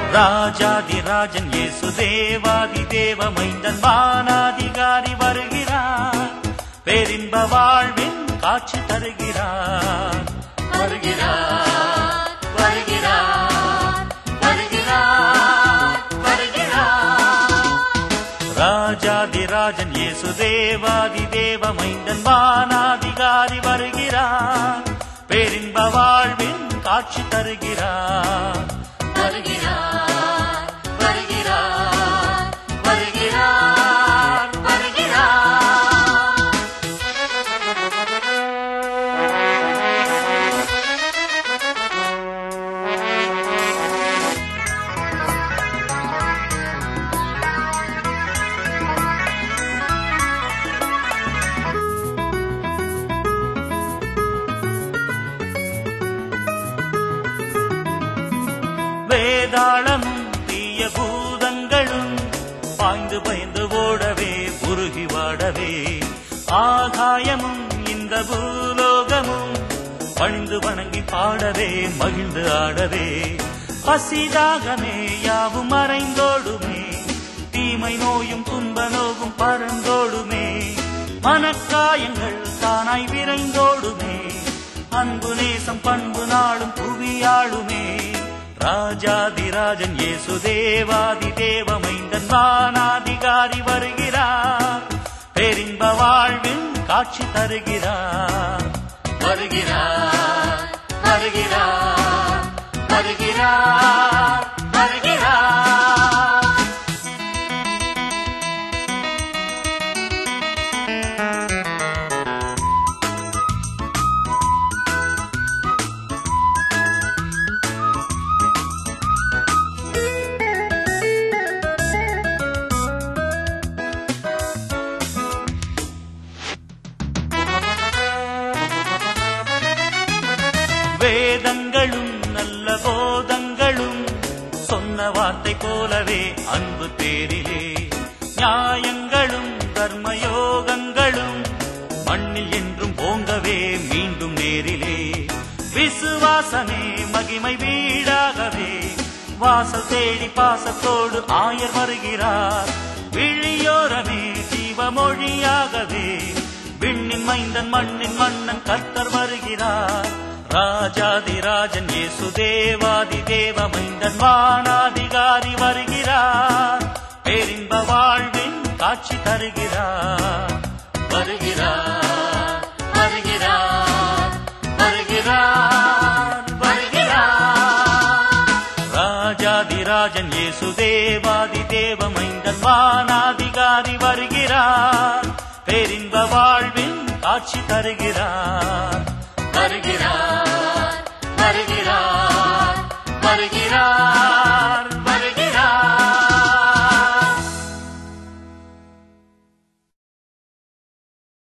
ராஜாதி ராஜன் இயேசு தேவாதி தேவ மைந்தன் வானாதிகாரி வருகிறார் பேரின்ப வாழ்வின் காட்சி தருகிறார் வருகிறார் வருகிறார் வருகிறார் வருகிறார் ராஜாதி ராஜன் இயேசு தேவாதி தேவ மைந்தன் வானாதிகாரி வருகிறார் பேரின்ப வாழ்வின் காட்சி தருகிறார் வருகிறார் வருகிறார் வருகிறார் வருகிறார் வேதாளமும் தீய பூதங்களும் பாய்ந்து பயந்து ஓடவே உருகி வாடவே ஆகாயமும் இந்த பூலோகமும் பணிந்து வணங்கி பாடவே மகிழ்ந்து ஆடவே பசிதாகமே யாவும் மறைந்தோடுமே தீமை நோயும் துன்ப நோவும் பறந்தோடுமே மனக்காயங்கள் தானாய் விரைந்தோடுமே அன்பு நேசம் பண்பு நாளும் புவியாளுமே ராஜாதிராஜன் இயேசு தேவாதி தேவமைந்தன் வானாதிகாரி வருகிறார் பேரின்ப வாழ்வின் காட்சி தருகிறார் வருகிறார் வருகிறார் வருகிறார் வருகிறார் வேதங்களும் நல்ல போதங்களும் சொன்ன வார்த்தை போலவே அன்பு பேரிலே நியாயங்களும் கர்மயோகங்களும் மண்ணில் என்றும் போங்கவே மீண்டும் நேரிலே விசுவாசமே மகிமை வீடாகவே வாசல் தேடி பாசத்தோடு ஆயர் வருகிறார் விழியோரமே ஜீவமொழியாகவே விண்ணின் மைந்தன் மண்ணின் மன்னன் கர்த்தர் வருகிறார் ராஜாதிராஜன் இயேசு தேவாதி தேவ மைந்தன் வானாதிகாரி வருகிறார் பேரின்ப வாழ்வின் காட்சி தருகிறார் வருகிறார் வருகிறார் வருகிறார் வருகிறார் ராஜாதிராஜன் இயேசு தேவாதி தேவ மைந்தன் வானாதிகாரி வருகிறார் பேரின்ப வாழ்வின் காட்சி தருகிறார் வருகிறார் வருகிறார் வருகிறார்